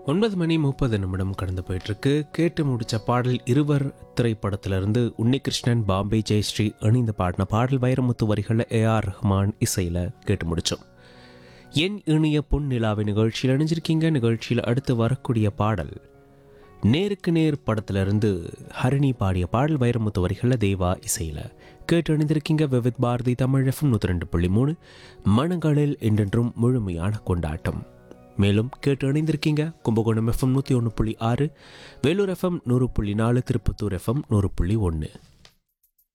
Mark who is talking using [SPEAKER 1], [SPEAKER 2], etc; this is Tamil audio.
[SPEAKER 1] ஒன்பது மணி முப்பது நிமிடம் கடந்து போயிட்டு இருக்கு கேட்டு முடிச்ச பாடல் இருவர் திரைப்படத்திலிருந்து உன்னிகிருஷ்ணன் பாம்பே ஜெயஸ்ரீ இணைந்து பாடின பாடல் வைரமுத்து வரிகளில் ஏ ஆர் ரஹ்மான் இசையில் கேட்டு முடிச்சோம் என் இனிய பொன் நிலாவை நிகழ்ச்சியில் இணைஞ்சிருக்கீங்க நிகழ்ச்சியில் அடுத்து வரக்கூடிய பாடல் நேருக்கு நேர் படத்திலிருந்து ஹரிணி பாடிய பாடல் வைரமுத்து வரிகளில் தேவா இசையில் கேட்டு அணிந்திருக்கீங்க விவித் பாரதி தமிழ் எஃப்எம் நூற்றி ரெண்டு புள்ளி மூணு மனங்களில் என்றென்றும் முழுமையான கொண்டாட்டம் மேலும் கேட்டு அணிந்திருக்கீங்க கும்பகோணம் எஃப்எம் நூற்றி ஒன்று புள்ளி ஆறு வேலூர் எஃப்எம் நூறு புள்ளி நாலு திருப்பத்தூர் எஃப்எம் நூறு புள்ளி ஒன்று